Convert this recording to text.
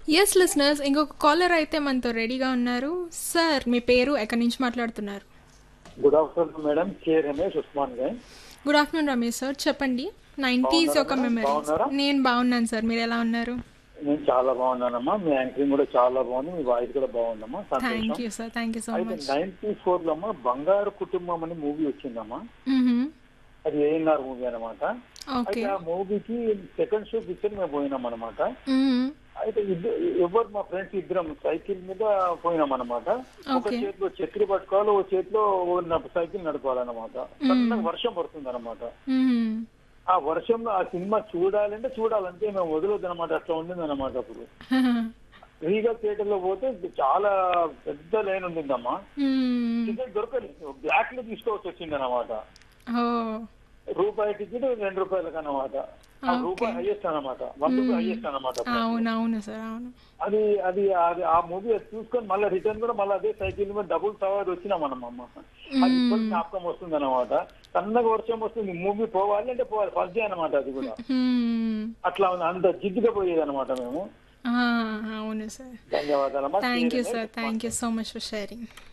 Yes listeners ఇంకొక caller అయితే మనతో రెడీగా ఉన్నారు సార్ మీ పేరు ఎక్కడి నుంచి మాట్లాడుతున్నారు good afternoon madam K Ramesh Usman గాయ్ గుడ్ ఆఫ్టర్నూన్ రమేష్ సార్ చెప్పండి నైంటీస్ ఒక బాగున్నారా? మెమరీ బాగున్నారా? నేను బాగున్నాను సార్ మీరు ఎలా ఉన్నారు నేను చాలా బాగున్నానమ్మా మీ యాంకరింగ్ కూడా చాలా బాగుంది మీ వాయిస్ కూడా బాగుందమ్మా థ్యాంక్ సంతోషం you sir thank you so అయితే మచ్ నైన్టీ ఫోర్ లో అమ్మా బంగారు కుటుంబం అని మూవీ వచ్చిందమ్మా అది ఏఎన్ఆర్ మూవీ అనమాట ఓకే అయితే ఆ మూవీకి సెకండ్ షో పిక్చర్ మేము పోయినాం అనమాట అయితే ఇద్దరు ఎవరు మా ఫ్రెండ్స్ ఇద్దరం సైకిల్ మీద పోయినాం అనమాట ఒక Okay. చేతిలో చక్రి పట్టుకోవాలి ఒక చేతిలో ఓ న- సైకిల్ నడపాలన్నమాట సన్నగా వర్షం పడుతుంది అనమాట ఆ వర్షంలో ఆ సినిమా చూడాలంటే చూడాలంటే మేము వదలొద్దు అనమాట అట్లా ఉండింది అనమాట అప్పుడు రీగల్ థియేటర్ లో పోతే చాలా పెద్ద లైన్ ఉండిందమ్మా టికెట్ దొరకలేదు బ్లాక్ లో తీసుకోవచ్చు వచ్చింది అనమాట ఓ రూపాయి టికెట్ రెండు రూపాయలకు అనమాట ఆ రూపాయి హైయెస్ట్ అనమాట వన్ రూపాయి హైయెస్ట్ అనమాట అవును అవును సార్ అవును అది అది అది ఆ మూవీ చూసుకొని మళ్ళీ రిటర్న్ కూడా మళ్ళీ అదే సైకిల్ మీద డబుల్ సవారి వచ్చినాం మనం అమ్మ అది ఇప్పటికి జ్ఞాపకం వస్తుంది అనమాట సన్నగా వర్షం వస్తుంది మూవీ పోవాలి అంటే పోవాలి ఫస్ట్ డే అనమాట అది కూడా Hmm. అట్లా ఉంది. అంత జిద్దుగా పోయేది అనమాట మేము ఆ, అవును సార్ ధన్యవాదాలమ్మా thank you sir thank you so much for sharing